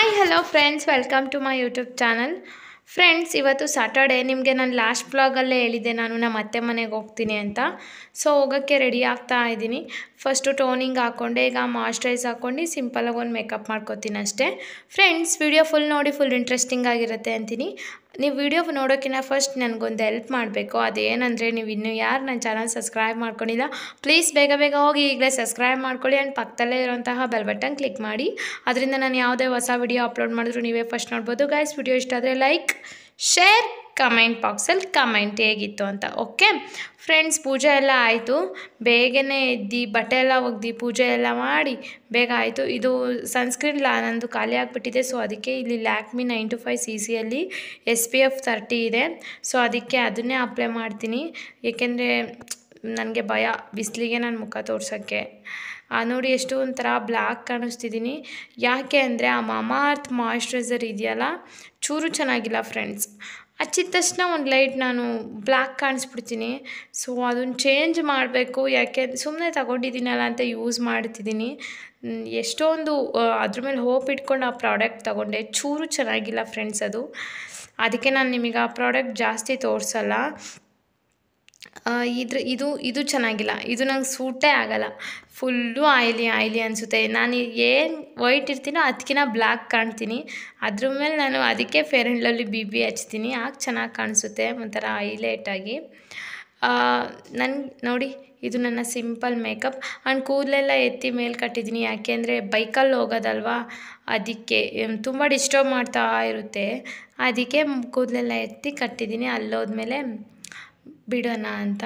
Hi hello friends welcome to my YouTube channel friends ಇವತ್ತು Saturday ನಿಮಗೆ ನಾನು last ಬ್ಲಾಗಲ್ಲೇ ಹೇಳಿದ್ದೆ ನಾನು ನಮ್ಮ ಅತ್ತೆ ಮನೆಗೆ ಹೋಗ್ತೀನಿ ಅಂತ ಸೊ ಹೋಗೋಕ್ಕೆ ರೆಡಿ ಆಗ್ತಾ ಇದ್ದೀನಿ ಫಸ್ಟು ಟೋನಿಂಗ್ ಹಾಕ್ಕೊಂಡೆ ಈಗ ಮಾಯ್ಶ್ಚರೈಸ್ ಹಾಕ್ಕೊಂಡು ಸಿಂಪಲಾಗಿ ಒಂದು ಮೇಕಪ್ ಮಾಡ್ಕೊತೀನಿ ಅಷ್ಟೇ ಫ್ರೆಂಡ್ಸ್ ವಿಡಿಯೋ ಫುಲ್ ನೋಡಿ ಫುಲ್ ಇಂಟ್ರೆಸ್ಟಿಂಗ್ ಆಗಿರುತ್ತೆ ಅಂತೀನಿ ನೀವು ವಿಡಿಯೋ ನೋಡೋಕ್ಕಿಂತ ಫಸ್ಟ್ ನನಗೊಂದು ಹೆಲ್ಪ್ ಮಾಡಬೇಕು ಅದೇನಂದರೆ ನೀವು ಇನ್ನೂ ಯಾರು ನನ್ನ ಚಾನಲ್ ಸಬ್ಸ್ಕ್ರೈಬ್ ಮಾಡ್ಕೊಂಡಿಲ್ಲ ಪ್ಲೀಸ್ ಬೇಗ ಬೇಗ ಹೋಗಿ ಈಗಲೇ ಸಬ್ಸ್ಕ್ರೈಬ್ ಮಾಡ್ಕೊಳ್ಳಿ ಆ್ಯಂಡ್ ಪಕ್ಕದಲ್ಲೇ ಇರೋಂತಹ ಬೆಲ್ ಬಟನ್ ಕ್ಲಿಕ್ ಮಾಡಿ ಅದರಿಂದ ನಾನು ಯಾವುದೇ ಹೊಸ ವಿಡಿಯೋ ಅಪ್ಲೋಡ್ ಮಾಡಿದ್ರು ನೀವೇ ಫಸ್ಟ್ ನೋಡ್ಬೋದು ಗೈಸ್ ವಿಡಿಯೋ ಇಷ್ಟ ಆದರೆ ಲೈಕ್ ಶೇರ್ ಕಮೆಂಟ್ ಬಾಕ್ಸಲ್ಲಿ ಕಮೆಂಟ್ ಹೇಗಿತ್ತು ಅಂತ ಓಕೆ ಫ್ರೆಂಡ್ಸ್ ಪೂಜೆ ಎಲ್ಲ ಆಯಿತು ಬೇಗನೆ ಎದ್ದು ಬಟ್ಟೆ ಎಲ್ಲ ಒಗ್ದು ಪೂಜೆ ಎಲ್ಲ ಮಾಡಿ ಬೇಗ ಆಯಿತು ಇದು ಸನ್ಸ್ಕ್ರೀನ್ ಲಾ ನಂದು ಖಾಲಿ ಆಗಿಬಿಟ್ಟಿದೆ ಸೊ ಅದಕ್ಕೆ ಇಲ್ಲಿ Lakme nine to five C ಸಿಯಲ್ಲಿ ಎಸ್ ಪಿ ಎಫ್ ತರ್ಟಿ ಇದೆ ಸೊ ಅದಕ್ಕೆ ಅದನ್ನೇ ಅಪ್ಲೈ ಮಾಡ್ತೀನಿ ಏಕೆಂದರೆ ನನಗೆ ಭಯ ಬಿಸಿಲಿಗೆ ನನ್ನ ಮುಖ ತೋರ್ಸೋಕ್ಕೆ ಆ ನೋಡಿ ಎಷ್ಟು ಒಂಥರ ಬ್ಲ್ಯಾಕ್ ಕಾಣಿಸ್ತಿದ್ದೀನಿ ಯಾಕೆ ಅಂದರೆ ಆ ಮಾಮಾ ಅರ್ತ್ ಮಾಯ್ಶ್ಚರೈಸರ್ ಇದೆಯಲ್ಲ ಚೂರು ಚೆನ್ನಾಗಿಲ್ಲ ಫ್ರೆಂಡ್ಸ್ ಹಚ್ಚಿದ ತಕ್ಷಣ ಒಂದು ಲೈಟ್ ನಾನು ಬ್ಲ್ಯಾಕ್ ಕಾಣಿಸ್ಬಿಡ್ತೀನಿ ಸೊ ಅದನ್ನು ಚೇಂಜ್ ಮಾಡಬೇಕು ಯಾಕೆ ಸುಮ್ಮನೆ ತಗೊಂಡಿದ್ದೀನಲ್ಲ ಅಂತ ಯೂಸ್ ಮಾಡ್ತಿದ್ದೀನಿ ಮ್, ಎಷ್ಟೊಂದು ಆ, ಅದ್ರ ಮೇಲೆ ಹೋಪ್ ಇಟ್ಕೊಂಡು ಆ ಪ್ರಾಡಕ್ಟ್ ತಗೊಂಡೆ ಚೂರು ಚೆನ್ನಾಗಿಲ್ಲ ಫ್ರೆಂಡ್ಸ್ ಅದು ಅದಕ್ಕೆ ನಾನು ನಿಮಗೆ ಆ ಪ್ರಾಡಕ್ಟ್ ಜಾಸ್ತಿ ತೋರಿಸಲ್ಲ ಆ, ಇದ್ರ ಇದು ಇದು ಚೆನ್ನಾಗಿಲ್ಲ ಇದು ನಂಗೆ ಸೂಟೇ ಆಗಲ್ಲ ಫುಲ್ಲು ಆಯ್ಲಿ ಆಯ್ಲಿ ಅನಿಸುತ್ತೆ ನಾನು ಏನು ವೈಟ್ ಇರ್ತೀನೋ ಅದಕ್ಕಿಂತ ಬ್ಲ್ಯಾಕ್ ಕಾಣ್ತೀನಿ ಅದ್ರ ಮೇಲೆ ನಾನು ಅದಕ್ಕೆ fair and lovely B B ಹಚ್ತೀನಿ ಆಗ ಚೆನ್ನಾಗಿ ಕಾಣಿಸುತ್ತೆ ಒಂಥರ ಹೈಲೈಟಾಗಿ ನನ್ಗೆ ನೋಡಿ ಇದು ನನ್ನ ಸಿಂಪಲ್ ಮೇಕಪ್ ಆ್ಯಂಡ್ ಕೂದಲೆಲ್ಲ ಎತ್ತಿ ಮೇಲೆ ಕಟ್ಟಿದ್ದೀನಿ ಯಾಕೆಂದರೆ ಬೈಕಲ್ಲಿ ಹೋಗೋದಲ್ವಾ ಅದಕ್ಕೆ ತುಂಬ ಡಿಸ್ಟರ್ಬ್ ಮಾಡ್ತಾ ಇರುತ್ತೆ ಅದಕ್ಕೆ ಕೂದಲೆಲ್ಲ ಎತ್ತಿ ಕಟ್ಟಿದ್ದೀನಿ ಅಲ್ಲೋದ್ಮೇಲೆ ಬಿಡೋಣ ಅಂತ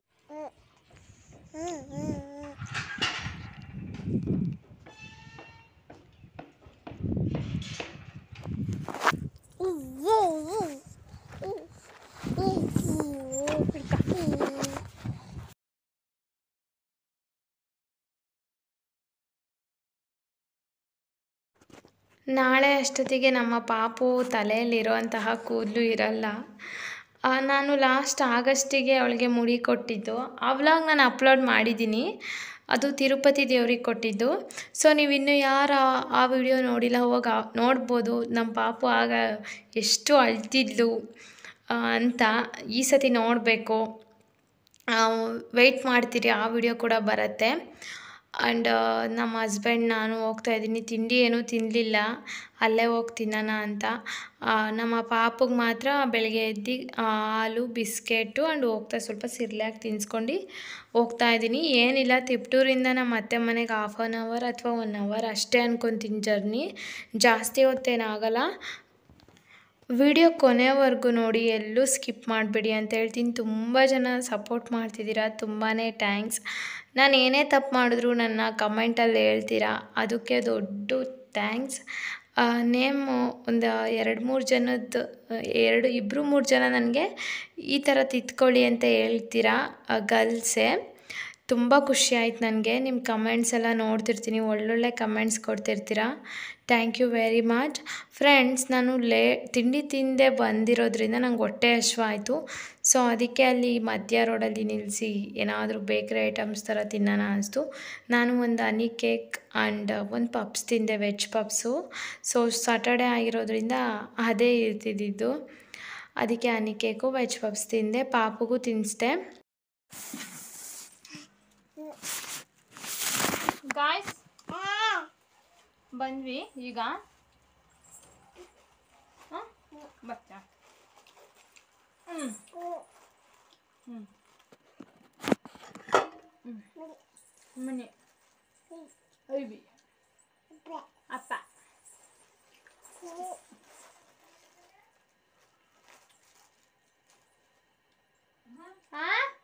ನಾಳೆ ಅಷ್ಟೊತ್ತಿಗೆ ನಮ್ಮ ಪಾಪು ತಲೆಯಲ್ಲಿರುವಂತಹ ಕೂದಲು ಇರಲ್ಲ ಆ, ನಾನು ಲಾಸ್ಟ್ ಆಗಸ್ಟಿಗೆ ಅವಳಿಗೆ ಮುಡಿ ಕೊಟ್ಟಿದ್ದು ಆ ವ್ಲಾಗ್ ನಾನು ಅಪ್ಲೋಡ್ ಮಾಡಿದ್ದೀನಿ ಅದು ತಿರುಪತಿ ದೇವ್ರಿಗೆ ಕೊಟ್ಟಿದ್ದು ಸೊ ನೀವು ಇನ್ನೂ ಯಾರು ಆ- ಆ ವಿಡಿಯೋ ನೋಡಿಲ್ಲ ಹೋಗಿ ಆ- ನೋಡ್ಬೋದು ನಮ್ಮ ಪಾಪು ಆಗ ಎಷ್ಟು ಅಳ್ತಿದ್ಲು ಆ, ಅಂತ ಈ ಸತಿ ನೋಡಬೇಕು ವೆಯ್ಟ್ ಮಾಡ್ತೀರಿ ಆ ವಿಡಿಯೋ ಕೂಡ ಬರುತ್ತೆ ಆ್ಯಂಡ್ ನಮ್ಮ ಹಸ್ಬೆಂಡ್ ನಾನು ಹೋಗ್ತಾ ಇದ್ದೀನಿ ತಿಂಡಿ ಏನೂ ತಿನ್ನಲಿಲ್ಲ ಅಲ್ಲೇ ಹೋಗಿ ತಿನ್ನೋಣ ಅಂತ ಆ, ನಮ್ಮ ಪಾಪಗೆ ಮಾತ್ರ ಬೆಳಗ್ಗೆ ಎದ್ದು ಆ, ಹಾಲು ಬಿಸ್ಕೆಟು ಆ್ಯಂಡ್ ಹೋಗ್ತಾ ಸ್ವಲ್ಪ ಸಿರ್ಲ್ಯಾಕ್ ತಿನ್ಸ್ಕೊಂಡು ಹೋಗ್ತಾ ಇದ್ದೀನಿ ಏನಿಲ್ಲ ತಿಪ್ಟೂರಿಂದ ನಮ್ಮ ಅತ್ತೆ ಮನೆಗೆ ಹಾಫ್ ಆನ್ ಅವರ್ ಅಥವಾ ಒನ್ ಅವರ್ ಅಷ್ಟೇ ಅನ್ಕೊತೀನಿ ಜರ್ನಿ ಜಾಸ್ತಿ ಹೊತ್ತೇನಾಗಲ್ಲ ವಿಡಿಯೋ ಕೊನೆವರೆಗೂ ನೋಡಿ ಎಲ್ಲೂ ಸ್ಕಿಪ್ ಮಾಡಬೇಡಿ ಅಂತ ಹೇಳ್ತೀನಿ ತುಂಬ ಜನ ಸಪೋರ್ಟ್ ಮಾಡ್ತಿದ್ದೀರಾ ತುಂಬಾ ಥ್ಯಾಂಕ್ಸ್ ನಾನು ಏನೇ ತಪ್ಪು ಮಾಡಿದ್ರು ನನ್ನ ಕಮೆಂಟಲ್ಲಿ ಹೇಳ್ತೀರಾ ಅದಕ್ಕೆ ದೊಡ್ಡ ಥ್ಯಾಂಕ್ಸ್ ನೇಮು ಒಂದು ಎರಡು ಮೂರು ಜನದ್ದು ಎರಡು ಇಬ್ಬರು ಮೂರು ಜನ ನನಗೆ ಈ ಥರ ತಿದ್ಕೊಳ್ಳಿ ಅಂತ ಹೇಳ್ತೀರಾ ಗರ್ಲ್ಸೇ ತುಂಬ ಖುಷಿ ಆಯ್ತು ನನಗೆ ನಿಮ್ಮ ಕಮೆಂಟ್ಸ್ ಎಲ್ಲ ನೋಡ್ತಿರ್ತೀನಿ ಒಳ್ಳೊಳ್ಳೆ ಕಮೆಂಟ್ಸ್ ಕೊಡ್ತಿರ್ತೀರಾ thank you very much friends ನಾನು ಲೇ ತಿಂಡಿ ತಿಂದೆ ಬಂದಿರೋದ್ರಿಂದ ನಂಗೆ ಹೊಟ್ಟೆ ಹಶ್ವಾಯಿತು ಸೊ ಅದಕ್ಕೆ ಅಲ್ಲಿ ಮಧ್ಯ ರೋಡಲ್ಲಿ ನಿಲ್ಲಿಸಿ ಏನಾದರೂ ಬೇಕ್ರಿ ಐಟಮ್ಸ್ ಥರ ತಿನ್ನೋಣ ಅನಿಸ್ತು ನಾನು ಒಂದು ಹನಿ ಕೇಕ್ ಆ್ಯಂಡ್ ಒಂದು ಪಪ್ಸ್ ತಿಂದೆ ವೆಜ್ ಪಪ್ಸು ಸೊ ಸಾಟರ್ಡೆ ಆಗಿರೋದ್ರಿಂದ ಅದೇ ಇರ್ತಿದ್ದಿದ್ದು ಅದಕ್ಕೆ ಹನಿ ಕೇಕು ವೆಜ್ ಪಪ್ಸ್ ತಿಂದೆ ಪಾಪುಗೂ ತಿನ್ನಿಸ್ದೆ ಗಾಯ್ಸ್ ಬಂದ್ವಿ ಈಗ ಬರ್ತಾ ಹ್ಞೂ ಹ್ಞೂ ಮನೆ ಐಬಿ ಅಪ್ಪ ಆ?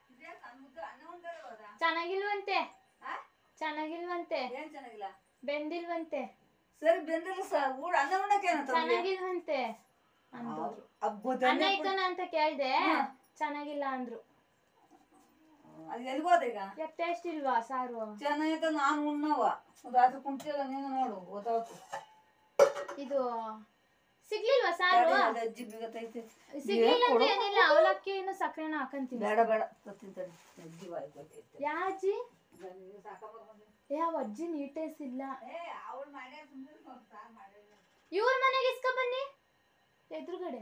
ಚೆನ್ನಾಗಿಲ್ವಂತೆ ಚೆನ್ನಾಗಿಲ್ವಂತೆ ಏನ್ ಚೆನ್ನಾಗಿಲ್ಲ ಬೆಂದಿಲ್ವಂತೆ ಸರಿ ಬೆಂದಿಲ್ಲ ಸರ್ ಊಟ ಅನ್ನ ಉಣ್ಣಕ್ಕೆ ಚೆನ್ನಾಗಿಲ್ವಂತೆ ಅಂದ್ರು ಅನ್ನ ಇಕ್ಕನ ಅಂತ ಕೇಳ್ದೆ ಚೆನ್ನಾಗಿಲ್ಲ ಅಂದ್ರು ಅದು ಎಲ್ಗೋದ ಈಗ ಯಾಕೆ ಟೇಸ್ಟ್ ಇಲ್ವಾ ಸಾರು ಚೆನ್ನಾಗಿತ್ತ ನಾನು ಉಣ್ಣವ ರಾತ್ರಿ ಕುಂತಿಲ್ಲ ನೀನು ನೋಡು ಗೊತ್ತಾಯ್ತು ಇದು ಸಿಗ್ಲಿಲ್ವಾ ಸಾರು ಅದು ಅಜ್ಜಿ ಬಿಗತೈತಿ ಸಿಗ್ಲಿಲ್ಲ ಅಂದ್ರೆ ಏನಿಲ್ಲ ಅವಲಕ್ಕಿ ಏನು ಸಕ್ಕರೆನ ಹಾಕಂತೀನಿ ಬೇಡ ಬೇಡ ತಿಂತಾನೆ ಅಜ್ಜಿ ಬಾಯ್ ಗೊತ್ತೈತೆ ಯಾ ಅಜ್ಜಿ ಯಾವ ಅಜ್ಜಿ ನೀಟೇಸ್ ಇಲ್ಲ ಏ ಅವಳು ಮಾಡ್ಯಾರ ಸುಮ್ಮನೆ ಸಾರು ಮಾಡಿಲ್ಲ ಇವ್ರ ಮನೆಗೆ ಇಸ್ಕೊ ಬನ್ನಿ ಎದುರುಗಡೆ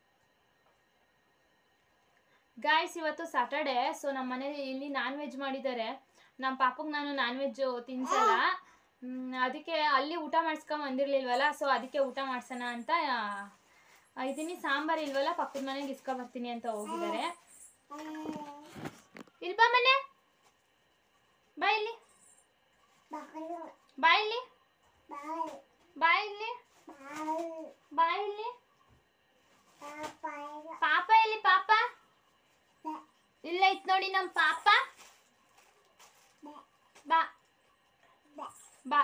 ಗಾಯ್ಸ್ ಇವತ್ತು ಸಾಟರ್ಡೆ ಸೊ ನಮ್ಮ ಮನೇಲಿ ಇಲ್ಲಿ ನಾನ್ ವೆಜ್ ಮಾಡಿದ್ದಾರೆ ನಮ್ಮ ಪಾಪಗೆ ನಾನು ನಾನ್ ವೆಜ್ ತಿನ್ಸಲ್ಲ ಮ್, ಅದಕ್ಕೆ ಅಲ್ಲಿ ಊಟ ಮಾಡಿಸ್ಕೊಂಡ್ ಬಂದಿರ್ಲಿಲ್ವಲ್ಲ ಸೊ ಅದಕ್ಕೆ ಊಟ ಮಾಡ್ಸೋಣ ಅಂತ ಆ, ಇದೀನಿ ಸಾಂಬಾರ್ ಇಲ್ವಲ್ಲ ಪಕ್ಕದ ಮನೆಗೆ ಇಸ್ಕೊ ಬರ್ತೀನಿ ಅಂತ ಹೋಗಿದ್ದಾರೆ ಇಲ್ಲಿ ಬಾ ಮನೆ ಬಾ ಇಲ್ಲಿ ಬಾ ಇಲ್ಲಿ ಬಾ ಇಲ್ಲಿ ಬಾ ಇಲ್ಲಿ ಪಾಪ ಎಲ್ಲಿ ಪಾಪ ಇಲ್ಲ ಐತ್ ನೋಡಿ ನಮ್ ಪಾಪ ಬಾ ಬಾ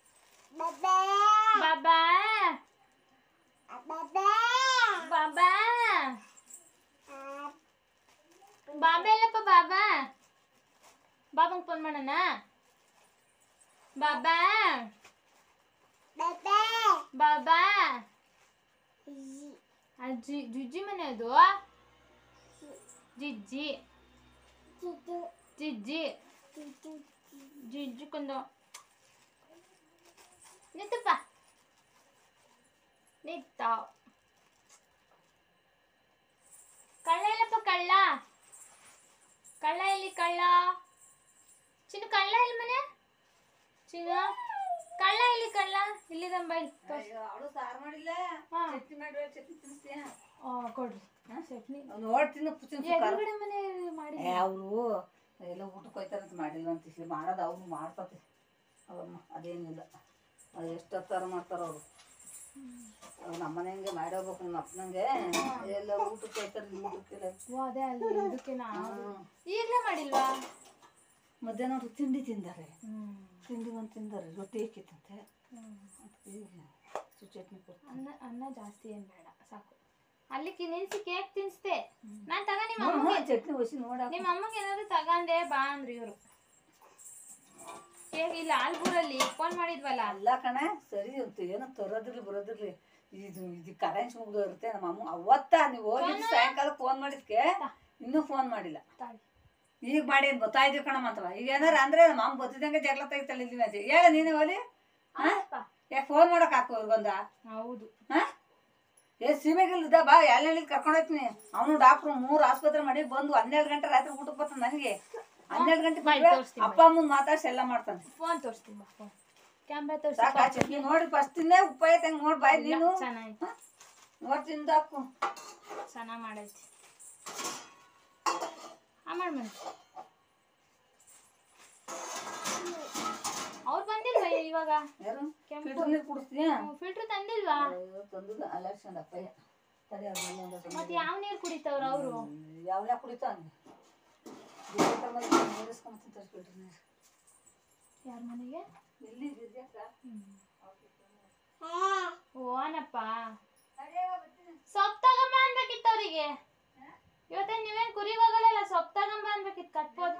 ಬಾಬಾ ಬಾಬಾ ಬಾಬಾ ಎಲ್ಲಪ್ಪ ಬಾಬಾ ಬಾಬಂಗ್ ಫೋನ್ ಮಾಡೋಣ ಬಾಬಾ ಬಾಬಾ ಅಜ್ಜಿ ಜುಜ್ಜಿ ಮನೆ ಅದು ಜಿಜ್ಜಿ ಜಿಜ್ಜಿ ಜಿಜ್ಜಿ ಕೊಂದು ನಿಂತಪ್ಪ ನಿಂತ ಕಳ್ಳ ಇಲ್ಲಪ್ಪ ಕಳ್ಳ ಕಳ್ಳ ಎಲ್ಲಿ ಕಳ್ಳ ಚಿನ್ನು ಕಳ್ಳ ಎಲ್ಲಿ ಮನೆ ಚಿನ್ನು ಕಳ್ಳ ಇಲ್ಲಿ ಕಳ್ಳ ಇಲ್ಲಿ ಬೈಲ್ ಅವಳು ಸಾರು ಮಾಡಿಲ್ಲ ಹಾ. ಚಟ್ನಿ ಮಾಡಿ ಚಟ್ನಿ ತಿನ್ನಿಸ್ತೀಯ ಕೊಡ್ರಿ ಚಟ್ನಿ ನೋಡಿ ತಿನ್ನು ತಿನ್ಸು ಎದುರುಗಡೆ ಮನೆ ಮಾಡಿ ಅವರು ಎಲ್ಲ ಊಟಕ್ಕೆ ಹೋಯ್ತಾರಂತ ಮಾಡಿಲ್ವಂತ ಇಲ್ಲಿ ಮಾಡೋದು ಅವ್ರು ಮಾಡ್ತತೆ ಅವಮ್ಮ ಅದೇನಿಲ್ಲ ಅದು ಎಷ್ಟು ಥರ ಮಾಡ್ತಾರ ಅವರು ಅವ್ರು ನಮ್ಮನೆ ಹಂಗೆ ಮಾಡಿ ಹೋಗ್ಬೇಕು ನಮ್ಮ ಅಪ್ಪನಂಗೆ ಎಲ್ಲ ಊಟಕ್ಕೆ ಹೋಯ್ತಾರೆ ಇಲ್ಲಿ ಊಟಕ್ಕೆಲ್ಲ ಓ ಅದೇ ಅಲ್ಲಿ ಇದಕ್ಕೆ ನಾ ಹ್ಮ್. ಈಗಲೇ ಮಾಡಿಲ್ವಾ ಮಧ್ಯಾಹ್ನ ಅವ್ರು ತಿಂಡಿ ತಿಂದಾರೆ ಹ್ಮ್ ತಿಂಡಿ ಒಂದು ತಿಂದಾರೆ ರೊಟ್ಟಿ ಹಾಕಿತ್ತಂತೆ ಹ್ಮ್. ಈಗ ಚು- ಚಟ್ನಿ ಕೊಡ್ತೀನಿ ಅನ್ನ ಅನ್ನ ಜಾಸ್ತಿ ಏನ್ ಬೇಡ ಸಾಕು ಅಲ್ಲಿ ಕಿ- ನಿಲ್ಸಿ ಕೇಕ್ ತಿನ್ಸ್ದೆ ನಾನ್ ತಗ ನಿಮ್ಮ ಹ್ಮ್, ಅಮ್ಮಗೆ ಹ್ಮ್, ಚಟ್ನಿ ಒಸಿ ನೋಡ ನಿಮ್ಮ ಅಮ್ಮಗೆ ಏನಾದ್ರು ತಗಂಡೆ ಬಾ ಅಂದ್ರು ಇವರು ಕೇಕ್ ಇಲ್ಲಿ ಆಲ್ಗೂರಲ್ಲಿ ಫೋನ್ ಮಾಡಿದ್ವಲ್ಲ ಅಲ್ಲ ಕಣ ಸರಿ ಅಂತ ಏನೋ ತರೋದಿರ್ಲಿ ಬರೋದಿರ್ಲಿ ಇದು ಇದು ಕರೆನ್ಸ್ ಮುಗ್ದು ಇರುತ್ತೆ ನಮ್ಮ ಅಮ್ಮ ಅವತ್ತ ನೀವು ಹೋಗಿದ್ದು ಸಾಯಂಕಾಲ ಫೋನ್ ಮಾಡಿದ್ಕೆ ಇನ್ನೂ ಫೋನ್ ಮಾಡಿಲ್ಲ ತಾಳಿ ಈಗ ಮಾಡಿ ಬರ್ತಾ ಇದೀವಿ ಕಣಮ್ಮ ಅಂತವ ಈಗ ಏನಾರ ಅಂದ್ರೆ ನಮ್ಮ ಅಮ್ಮ ಬತ್ತಿದಂಗೆ ಜಗಳ ತೆಗಿತಾಳೆ ಇಲ್ಲಿ ಅಂತ ಹೇಳ ನೀನು ಒಲಿ ಅಪ್ಪ, ಯಾಕೆ ಫೋನ್ ಮಾಡಕ್ ಹಾಕೋ ಇವ್ರಿಗೊಂದ ಹೌದು ಹಾ ಏ ಸೀಮೆಗಿಲ್ದ ಬಾ ಎಲ್ಲಿ ಕರ್ಕೊಂಡು ಹೋಗ್ತೀನಿ ಅವನು ಡಾಕ್ಟ್ರು ಮೂರು ಆಸ್ಪತ್ರೆ ಮಾಡಿ ಬಂದು ಹನ್ನೆರಡು ಗಂಟೆ ರಾತ್ರಿ ಊಟಕ್ಕೆ ಬರ್ತಾನೆ ನನಗೆ ಹನ್ನೆರಡು ಗಂಟೆ ಬಾಯ್ ಬಿಟ್ರೆ ತೋರಿಸ್ತೀನಿ ಅಪ್ಪ ಅಮ್ಮನ ಮಾತಾಡ್ಸಿ ಎಲ್ಲ ಮಾಡ್ತಾನೆ ಫೋನ್ ತೋರಿಸ್ತೀನಿ ಬಾ ಫೋನ್ ಕ್ಯಾಮ್ರಾ ತೋರಿಸಿ ಸಾಕ ಚಟ್ನಿ ನೋಡಿ ಫಸ್ಟ್ ತಿನ್ನೇ ಉಪ್ಪ ಐತೆ ಹಂಗೆ ನೋಡಿ ಬಾಯ್ ನೀನು ಚೆನ್ನಾಯ್ತು ನೋಡಿ ತಿಂದಾಕು ಚೆನ್ನಾಗಿ ಮಾಡೈತಿ ಆ ಮಾಡ್ ಮನೆ ಅವ್ರು ಬಂದಿಲ್ವಾ ಇವಾಗ ಯಾರು ಕೆಂಪು. ಫಿಲ್ಟರ್ ನೀರು ಕುಡಿಸ್ತೀಯಾ ಫಿಲ್ಟರ್ ತಂದಿಲ್ವಾ ಅಯ್ಯೋ ತಂದು ಅಲಕ್ಷಣ ಅಪ್ಪಯ್ಯ ತಡಿ ಅವ್ರ್ ಮನೆ ಒಂದ್ ಸ್ವಲ್ಪ ಮತ್ತೆ ಯಾವ ನೀರು ಕುಡಿತಾವ್ರ ಅವರು ಯಾವನ ಕುಡಿತಾನೆ ನೀರಿಸ್ಕೊಂಬತ್ತೀನಿ ಫಿಲ್ಟರ್ ನೀರು ಯಾರ ಮನೆಗೆ ಇಲ್ಲಿ ವಿದ್ಯಾಕ ಓನಪ್ಪ ಸೊಪ್ಪು ತಗೊಂಬ ಅನ್ಬೇಕಿತ್ತು ಅವ್ರಿಗೆ ಇವತ್ತೇ ನೀವೇನ್ ಕುರಿಗೆ ಹೋಗಲ್ಲ ಸೊಪ್ಪು ತಗೊಂಬ ಅನ್ಬೇಕಿತ್ತು ಕಟ್ಬೋದು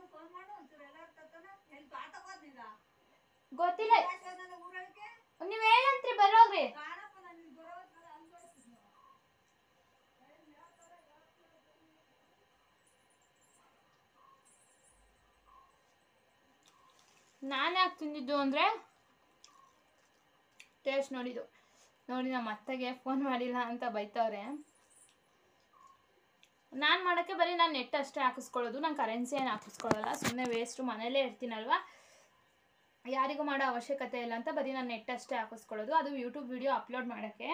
ಗೊತ್ತಿಲ್ಲ ನೀವ್ ಹೇಳಂತ್ರಿ ಬರೋಗ್ರಿ ನಾನು ಯಾಕೆ ತಿಂದಿದ್ದು ಅಂದರೆ ಟೇಸ್ಟ್ ನೋಡಿದ್ದು ನೋಡಿ ನಮ್ಮ ಅತ್ತೆಗೆ ಫೋನ್ ಮಾಡಿಲ್ಲ ಅಂತ ಬೈತವ್ರೆ ನಾನು ಮಾಡೋಕ್ಕೆ ಬರೀ ನಾನು ನೆಟ್ ಅಷ್ಟೇ ಹಾಕಿಸ್ಕೊಳ್ಳೋದು ನಾನು ಕರೆನ್ಸಿ ಏನು ಹಾಕಿಸ್ಕೊಳ್ಳಲ್ಲ ಸುಮ್ಮನೆ ವೇಸ್ಟು ಮನೇಲೇ ಇರ್ತೀನಲ್ವ ಯಾರಿಗೂ ಮಾಡೋ ಅವಶ್ಯಕತೆ ಇಲ್ಲ ಅಂತ ಬರೀ ನಾನು ನೆಟ್ ಅಷ್ಟೇ ಹಾಕಿಸ್ಕೊಳ್ಳೋದು ಅದು ಯೂಟ್ಯೂಬ್ ವಿಡಿಯೋ ಅಪ್ಲೋಡ್ ಮಾಡೋಕ್ಕೆ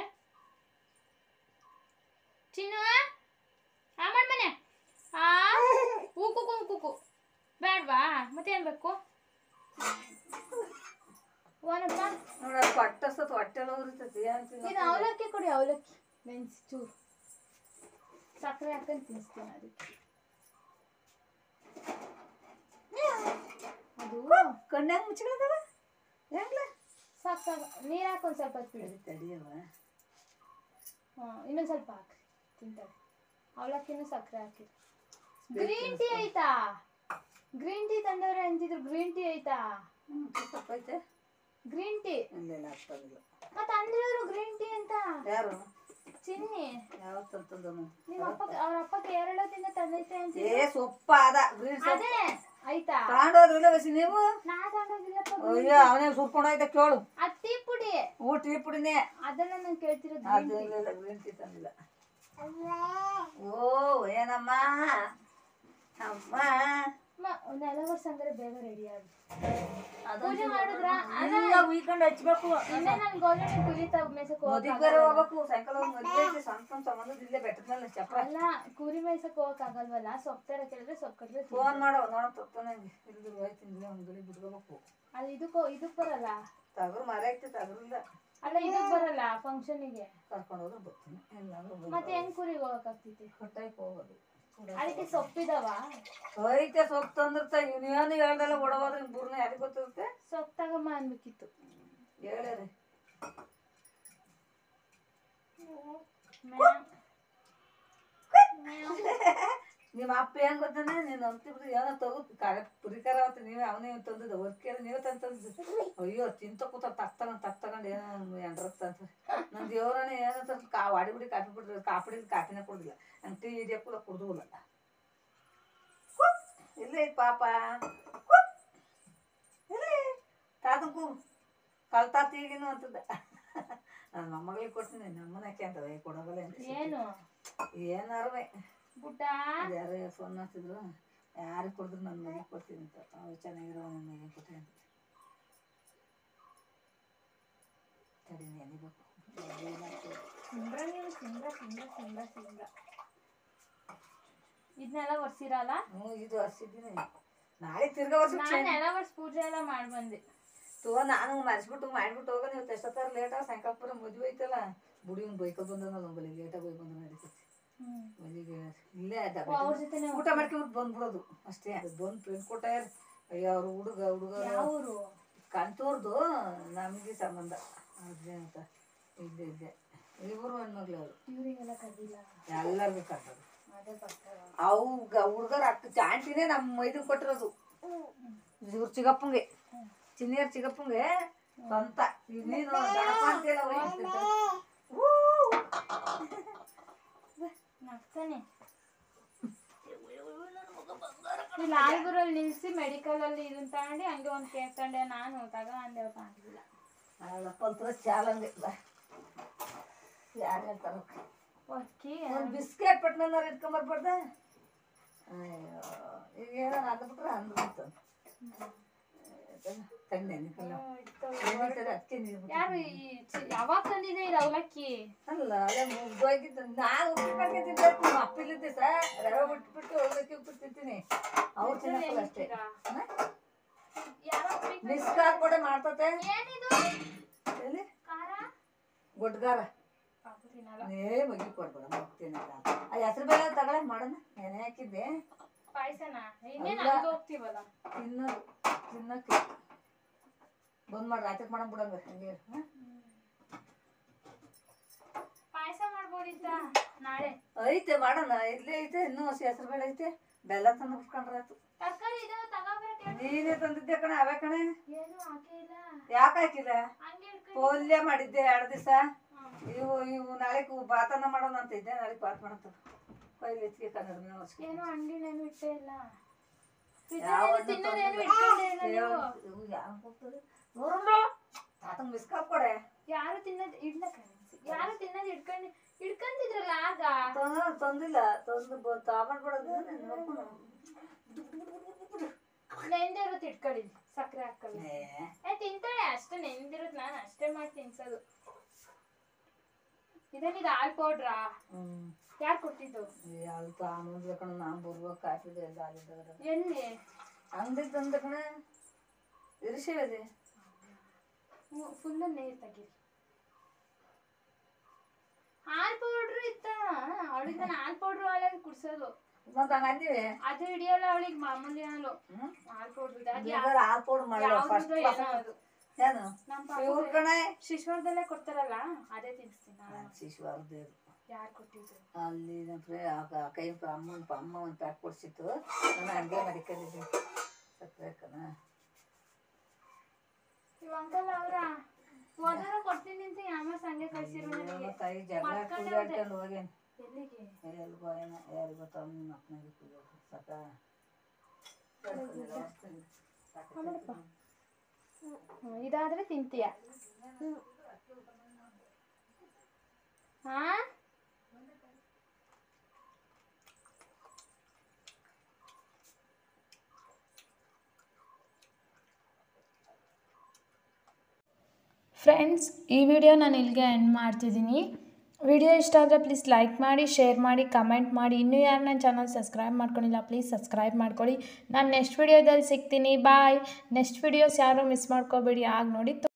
ಚಿನ್ನು ಆ ಮಾಡ್ ಮನೆ ಆ ಕೂಕು ಕೂಕು ಕೂಕು ಬೇಡವಾ ಮತ್ತೇನು ಬೇಕು ಓನಪ್ಪ ನೋಡ ಹೊಟ್ಟೆ ಸತ್ ಹೊಟ್ಟೆ ಉರಿತೈತಿ ಏನ್ ತಿನ್ನೋದು? ಇದು ಅವಲಕ್ಕಿ ಕೊಡಿ ಅವಲಕ್ಕಿ ನೆನ್ಸಿ ಚೂರು ಸಕ್ಕರೆ ಹಾಕೊಂಡು ತಿನ್ನಿಸ್ತೀನಿ ಅದಕ್ಕೆ ಅದು ಕಣ್ಣಾಗ ಮುಚ್ಚಿಗಳದವ ಹೆಂಗ್ಲ ಸಾಕು ಸಾಕು ನೀರು ಹಾಕೊಂಡು ಸ್ವಲ್ಪ ಹೊತ್ತು ಬಿಡಿ ತಡಿಯವ ಹಾಂ ಇನ್ನೊಂದು ಸ್ವಲ್ಪ ಹಾಕ್ರಿ ತಿಂತಾರೆ ಅವಲಕ್ಕಿನೂ ಸಕ್ಕರೆ ಹಾಕಿ ಗ್ರೀನ್ ಟೀ ಐತಾ ಗ್ರೀನ್ ಟೀ ತಂದವ್ರೆ ಅಂತಿದ್ರು ಗ್ರೀನ್ ಟೀ ಐತಾ ಹ್ಮ್ ಸ್ವಲ್ಪ ಐತೆ ಗ್ರೀನ್ ಟೀ ಇಲ್ಲೆಲ್ಲ ಆಗ್ತದಿಲ್ಲ ಮತ್ತೆ ಅಂದಿರೋರು ಗ್ರೀನ್ ಟೀ ಅಂತ ಯಾರು ಚಿನ್ನಿ ಯಾವ ತಂತಂದನು ನಿಮ್ಮ ಅಪ್ಪ ಅವ್ರ ಅಪ್ಪ ಕೇರಳದಿಂದ ತಂದೈತೆ ಅಂತ ಏ ಸೊಪ್ಪ ಅದ ಗ್ರೀನ್ ಸೊಪ್ಪು ಅದೇ ಆಯ್ತಾ ತಗೊಂಡೋದ್ರಿಲ್ಲ ಬಸಿ ನೀವು ನಾ ತಗೊಂಡೋಗಿಲ್ಲಪ್ಪ ಅಯ್ಯೋ ಅವನೇ ಸುರ್ಕೊಂಡು ಹೋಯ್ತ ಕೇಳು ಅದ್ ಟೀ ಪುಡಿ ಊಟ ಈ ಪುಡಿನೇ ಅದನ್ನ ನಾನು ಕೇಳ್ತಿರೋದು ಅದು ಇಲ್ಲ ಗ್ರೀನ್ ಟೀ ತಂದಿಲ್ಲ ಓ ಏನಮ್ಮ ಅಮ್ಮ ನೆಲ ವರ್ಷ ಅಂದ್ರೆ ಬೇಗ ರೆಡಿ ಆಗಿ ಅದೊಂದು ಪೂಜೆ ಮಾಡಿದ್ರ ಇಲ್ಲ ಉಯ್ಕೊಂಡು ಹಚ್ಬೇಕು ಇನ್ನೇ ನನ್ ಗೋಲ್ಡನ್ ಕುಲಿತ ಮೇಸಕ್ ಮದುವೆ ಬೇರೆ ಹೋಗ್ಬೇಕು ಸಾಯಂಕಾಲ ಒಂದು ಮದುವೆ ಐತೆ ಸ್ವಂತ ಸಂಬಂಧದ ಇಲ್ಲೇ ಬೆಟ್ಟದ ಮೇಲೆ ಚಪ್ರ ಅಲ್ಲ ಕುರಿ ಮೇಯ್ಸಕ್ ಹೋಗಕ್ ಆಗಲ್ವಲ್ಲ ಸೊಪ್ಪು ತರ ಕೇಳಿದ್ರೆ ಸೊಪ್ಪು ಕಟ್ಟಿದ್ರೆ ಫೋನ್ ಮಾಡೋ ನೋಡ ತಪ್ಪನಂಗೆ ಇಲ್ಲಿ ಹೋಯ್ತು ಇಲ್ಲೇ ಒಂದು ಗಡಿ ಬಿಟ್ಕೋಬೇಕು ಅಲ್ಲಿ ಇದಕ್ಕೋ ಇದಕ್ ಬರಲ್ಲ ತಗರು ಮರ ಐತೆ ತಗರಿಲ್ಲ ಅಲ್ಲ ಇದಕ್ ಬರಲ್ಲ ಫಂಕ್ಷನಿಗೆ ಕರ್ಕೊಂಡು ಹೋದ್ರೆ ಬರ್ತೀನಿ ಇಲ್ಲಾಂದ್ರೆ ಮತ್ತೆ ಹೆಂಗ್ ಕುರಿಗೆ ಹೋಗಕ್ ಆಗ್ತೈತಿ ಹೊಟ್ಟೆಗೆ ಹೋಗೋದು ಅದಕ್ಕೆ ಸೊಪ್ಪಿದಾವ ಐತೆ ಸೊಪ್ಪು ತಂದಿರ್ತ ಇವನೇನು ಹೇಳ್ದಲ್ಲ ಓಡೋದ್ರೆ ಬೂರ್ನ ಯಾರಿಗೆ ಗೊತ್ತಿರುತ್ತೆ ಸೊಪ್ಪು ತಗಮ್ಮ ಅನ್ಬೇಕಿತ್ತು ಹೇಳ್ಯಾರಿ ನಿಮ್ಮ ಅಪ್ಪ ಏನ್ ಗೊತ್ತಾನೆ ನೀನು ಅಂತಿಬ್ರು ಏನೋ ತಗೋ ಕಾಲ ಪುರಿಕಾರ ಅವತ್ತು ನೀವೇ ಅವನೇ ತಂದಿದ್ದ ವರ್ಕೇರಿ ನೀವೇ ತಂದು ತಂದಿದ್ದು ಅಯ್ಯೋ ತಿಂತ ಕೂತ ತಕ್ ತಗೊಂಡ್ ತಕ್ ತಗೊಂಡು ಏನೋ ಎಂಡ್ರಕ್ತ ಅಂತ ನನ್ನ ದೇವ್ರಣ್ಣ ಏನಂತ ಕಾ ವಾಡಿ ಬಿಡಿ ಕಾಫಿ ಬಿಡ್ರಿ ಕಾಪಿಡಿ ಕಾಫಿನೇ ಕುಡ್ದಿಲ್ಲ ನಂಗೆ ಟೀ ಇದೆ ಕೂಡ ಕುಡ್ದಿಲ್ಲ ಇಲ್ಲ ಪಾಪ ಇಲ್ಲ ತಾತಂಕು ಕಲ್ತಾತ ಈಗಿನ ಅಂತದ ನನ್ನ ಮೊಮ್ಮಗಳಿಗೆ ಕೊಡ್ತೀನಿ ನಮ್ಮನೆ ಅಂತ ಕೊಡೋಗಲ್ಲ ಅಂತ ಏನು ಏನಾರುವೆ ಬುಟ್ಟ ಯಾರು ಫೋನ್ ಮಾಡ್ತಿದ್ರು ಯಾರಿಗೆ ಕೊಡಿದ್ರು ನನ್ನ ಮನೆಗೆ ಕೊಡ್ತೀನಿ ಅಂತ ಅವ್ರು ಚೆನ್ನಾಗಿರೋ ನನ್ನ ಮನೆಗೆ ಕೊಡ್ತೀನಿ ಅಂತ ತಡಿ ನೆನಿಬೇಕು ಸಿಂಬ್ರ ನೀವು ಸಿಂಬ್ರ ಸಿಂಬ್ರ ಸಿಂಬ್ರ ಸಿಂಬ್ರ ಇದನ್ನೆಲ್ಲ ಒರ್ಸಿರಲ್ಲ ಹ್ಞೂ ಇದು ಹರ್ಸಿದ್ದೀನಿ ನಾಳೆ ತಿರ್ಗಾ ವರ್ಷ ನಾನು ಎಲ್ಲ ವರ್ಷ ಪೂಜೆ ಎಲ್ಲ ಮಾಡಿ ಬಂದೆ ತೋ ನಾನು ಮರ್ಸ್ಬಿಟ್ಟು ಮಾಡ್ಬಿಟ್ಟು ಹೋಗ ನೀವು ಎಷ್ಟೊತ್ತಾರ ಲೇಟ ಸಾಯಂಕಾಲ ಪುರ ಮದುವೆ ಐತಲ್ಲ ಬುಡಿ ಒಂದು ಬೈಕಲ್ಲಿ ಬಂದನಲ್ಲ ಬಲಿ ಲೇಟಾಗಿ ಹೋಗಿ ಬಂದ ನಡೀತೈತಿ ಹ್ಮ್ ಮದುವೆಗೆ ಇಲ್ಲೇ ಅದ ಓ, ಅವ್ರ ಜೊತೆನೆ ಊಟ ಮಾಡ್ಕೊಂಬಿಟ್ಟು ಬಂದ್ಬಿಡೋದು ಅಷ್ಟೇ ಅದು ಬಂದು ಫ್ರೆಂಡ್ ಕೊಟ್ಟಾರ ಅಯ್ಯೋ ಅವ್ರು ಹುಡುಗ ಹುಡುಗ ಯಾವೂರು ಕಂತೂರ್ದು ನಮಗೆ ಸಂಬಂಧ ಅದೇ ಅಂತ ಇದ್ದೆ ಇದ್ದೆ ಇಬ್ಬರು ಹೆಣ್ಮಕ್ಳು ಅವರು ಇವ್ರಿಗೆಲ್ಲ ಕದಿಲ್ಲ ಎಲ್ಲರಿಗೂ ಕಟ್ಟೋದು ಅದೇ ಬರ್ತಾರ ಅವ್ಗ ಹುಡುಗರ ಅಕ್ಕ ಚಾಂಟಿನೇ ನಮ್ಮ ಮೈದನ್ ಕೊಟ್ಟಿರೋದು ಇವ್ರ ಚಿಗಪ್ಪಂಗೆ ಚಿನ್ನಿಯರ್ ಚಿಗಪ್ಪಂಗೆ ಸ್ವಂತ ಈಗ ನೀನು ದಡಪ ಅಂತೀಯಲ್ಲ ಹೋಗಿ ನಗ್ತಾನೆ ಈ ಲಾಲ್ಗುರಲ್ಲಿ ನಿಲ್ಸಿ ಮೆಡಿಕಲ್ ಅಲ್ಲಿ ಇದನ್ನ ತಗೊಂಡು ಹಂಗೆ ಒಂದ್ ಕೇಕ್ ತಗೊಂಡೆ ನಾನು ತಗ ಅಂದೆ ಅವ್ರು ತಗೊಂಡಿಲ್ಲ ಪಲ್ತ್ರ ಚಾಲಂಗೆ ಯಾರು ಹೇಳ್ತಾರ ಒಕ್ಕಿ ಒಂದು ಬಿಸ್ಕೆಟ್ ಪಟ್ನಾರ ಇಟ್ಕೊಂಬರ್ಬಾರ್ದ ಅಯ್ಯೋ ಈಗ ಏನೋ ಅಂದ್ಬಿಟ್ರೆ ಅಂದ್ಬಿಡ್ತು ತಂದೆ ನಿಕ್ಕಲ್ಲ ಅದಕ್ಕೆ ನೀರು ಬಿಟ್ಟು. ಯಾರು ಈ ಚಿ- ಯಾವಾಗ ತಂದಿದೆ ಇದು ಅವಲಕ್ಕಿ ಅಲ್ಲ ಅದೇ ಮುಗ್ದೋಗಿದ್ದು ನಾನು ಉಪ್ಪಿಟ್ಟು ಮಾಡ್ಕೊತಿದ್ದೆ ನಿಮ್ಮ ಅಪ್ಪಿಲಿದ್ದೆ ಸರ್ ರವೆ ಬಿಟ್ಬಿಟ್ಟು ಅವಲಕ್ಕಿ ಉಪ್ಪಿಟ್ಟು ತಿಂತೀನಿ ಅವ್ರು ತಿನ್ನಕ್ಕಲ್ಲ ಅಷ್ಟೇ ಯಾರೋ ಮಿಸ್ ಕಾಲ್ ಕೂಡ ಮಾಡ್ತತೆ ಏನಿದು ಎಲ್ಲಿ ಖಾರ ಗೊಡ್ಗಾರ ಪಾಪು ತಿನ್ನಲ್ಲ ಏ ಮಗಿ ಕೊಡ್ಬೇಡ ಹೋಗ್ತೀನಲ್ಲ ಆ ಹೆಸರು ಬೇಳೆ ತಗೊಳ್ಳೆ ಮಾಡೋಣ ನೆನೆ ಹಾಕಿದ್ದೆ ಪಾಯ್ಸನ ಇನ್ನೇನು ಹಂಗೆ ಹೋಗ್ತೀವಲ್ಲ ತಿನ್ನೋದು ತಿನ್ನಕ್ಕೆ ಬಂದ್ ಮಾಡಿ ರಾತ್ರಿ ಮಾಡಂಗ್ ಬಿಡಂಗ ಹಂಗೆ ಹಾ? ಪಾಯಸ ಮಾಡ್ಬೋದಿತ್ತ ನಾಳೆ ಐತೆ ಮಾಡೋಣ ಇಲ್ಲೇ ಐತೆ ಇನ್ನೂ ಹಸಿ ಹೆಸರು ಬೇಳೆ ಐತೆ ಬೆಲ್ಲ ತಂದು ಬಿಟ್ಕೊಂಡ್ರೆ ಆಯ್ತು ತರಕಾರಿ ಇದಾವ ತಗೋಬರಕ್ಕೆ ನೀನೇ ತಂದಿದ್ದೆ ಕಣೆ ಅವೇ ಕಣೆ ಏನು ಹಾಕೇ ಇಲ್ಲ ಯಾಕೆ ಹಾಕಿಲ್ಲ ಹಂಗೆ ಇಟ್ಕೊಂಡು ಪೋಲ್ಯ ಮಾಡಿದ್ದೆ ಎರಡು ದಿವಸ ಇವು ಇವು ನಾಳೆ ಬಾತನ ಮಾಡೋಣ ಅಂತ ಇದ್ದೆ ನಾಳೆ ಬಾತ್ ಮಾಡಂತ ಕೊಯ್ಲು ಹೆಚ್ಚಿಗೆ ಕನ್ನಡ ವರ್ಷ ಏನು ಅಂಗಡಿನೇನು ಇಟ್ಟೇ ಇಲ್ಲ ಯಾವ ತಿನ್ನೋದೇನು ಇಟ್ಕೊಂಡೇ ಇಲ್ಲ ನೀವು ತಾತಂಗ್ ಬಿಸ್ಕಾಪ್ ಕೊಡೆ ಯಾರು ತಿನ್ನೋದು ಇಡ್ಲ ಕರೆನ್ಸಿ ಯಾರು ತಿನ್ನೋದು ಇಟ್ಕೊಂಡು ಇಟ್ಕೊಂತಿದ್ರಲ್ಲ ಆಗ ತಂದ ತಂದಿಲ್ಲ ತಂದು ತಾಬಾಡ್ಬಿಡೋದು ನೆಂದಿರೋದು ಇಟ್ಕೊಳ್ಳಿ ಸಕ್ಕರೆ ಹಾಕೊಳ್ಳಿ ಏ ತಿಂತಾಳೆ ಅಷ್ಟೇ ನೆಂದಿರೋದು ನಾನು ಅಷ್ಟೇ ಮಾಡಿ ತಿನ್ಸೋದು ಇದೇನಿದು ಹಾಲ್ ಪೌಡ್ರಾ ಹ್ಮ್ ಯಾರು ಕೊಟ್ಟಿದ್ದು ಅಲ್ಲಿ ತಾಮಂದ್ರೆ ಕಣ ನಾನು ಬರ್ಬೇಕು ಕಾಫಿಗೆ ಎಲ್ಲ ಆಗಿದ್ದಾಗ ಎಲ್ಲಿ ಅಂಗಡಿ ತಂದ ಕಣ ಇರಿಸಿವೆ ಫುಲ್ ನೀರು ತೆಗೀರಿ ಹಾಲ್ ಪೌಡ್ರ್ ಇತ್ತ ಅವಳಿಗೆ ನಾನು ಹಾಲ್ ಪೌಡ್ರ್ ಹಾಲಾಗಿ ಕುಡ್ಸೋದು ಮತ್ತೆ ಹಂಗ ಅಂದಿವಿ ಅದು ಹಿಡಿಯಲ್ಲ ಅವಳಿಗೆ ಮಾಮೂಲಿ ಹಾಲು ಹ್ಮ್ ಹಾಲ್ ಪೌಡ್ರ್ ಇದೆ ಅದು ಬೇಕಾದ್ರೆ ಹಾಲ್ ಪೌಡ್ರ್ ಮಾಡಲ್ಲ ಫಸ್ಟ್ ಯಾವ್ದು ಏನೋ ಅದು ಏನು ನಮ್ಮ ಇವ್ರ ಕಣ ಶಿಶ್ವರದಲ್ಲೇ ಕೊಡ್ತಾರಲ್ಲ ಅದೇ ತಿನ್ಸ್ತೀನಿ ನಾನು ಶಿಶುವಾರ್ದು ಯಾರು ಕೊಟ್ಟಿದ್ದು ಅಲ್ಲಿ ನಮ್ಗೆ ಕೈ ಅಮ್ಮನ ಅಮ್ಮ ಒಂದು ಪ್ಯಾಕ್ ಕೊಡ್ಸಿತ್ತು ನಾನು ಹಂಗೆ ಮಡಿಕೊಂಡಿದ್ದೆ ಸಕ್ಕರೆ ಕಣ ಇವ್ ಅಂಕಲ್ ಅವ್ರ ಹೋದಾರ ಕೊಡ್ತೀನಿ ಅಂತ ಯಾಮ ಸಂಡೆ ಕಳ್ಸಿರೋ ನನಗೆ ತಾಯಿ ಜಗಳ ಮಕ್ಕಂಡೆ ಹೇಳ್ಕೊಂಡು ಹೋಗೇನು ಎಲ್ಗೋ ಏನೋ ಯಾರಿಗೆ ಗೊತ್ತ ನಿಮ್ಮ ಅಪ್ಪನಿಗೆ ಸಾಕ ಇದಾದರೆ ತಿಂತೀಯ ಹಾಂ ಫ್ರೆಂಡ್ಸ್ ಈ ವಿಡಿಯೋ ನಾನು ಇಲ್ಲಿಗೆ ಎಂಡ್ ಮಾಡ್ತಿದ್ದೀನಿ ವಿಡಿಯೋ ಇಷ್ಟ ಆದರೆ ಪ್ಲೀಸ್ ಲೈಕ್ ಮಾಡಿ ಶೇರ್ ಮಾಡಿ ಕಮೆಂಟ್ ಮಾಡಿ ಇನ್ನೂ ಯಾರು ನನ್ನ ಚಾನಲ್ ಸಬ್ಸ್ಕ್ರೈಬ್ ಮಾಡ್ಕೊಂಡಿಲ್ಲ ಪ್ಲೀಸ್ ಸಬ್ಸ್ಕ್ರೈಬ್ ಮಾಡ್ಕೊಳ್ಳಿ ನಾನು ನೆಕ್ಸ್ಟ್ ವಿಡಿಯೋದಲ್ಲಿ ಸಿಗ್ತೀನಿ ಬಾಯ್ ನೆಕ್ಸ್ಟ್ ವಿಡಿಯೋಸ್ ಯಾರು ಮಿಸ್ ಮಾಡ್ಕೋಬೇಡಿ ಆಗ ನೋಡಿ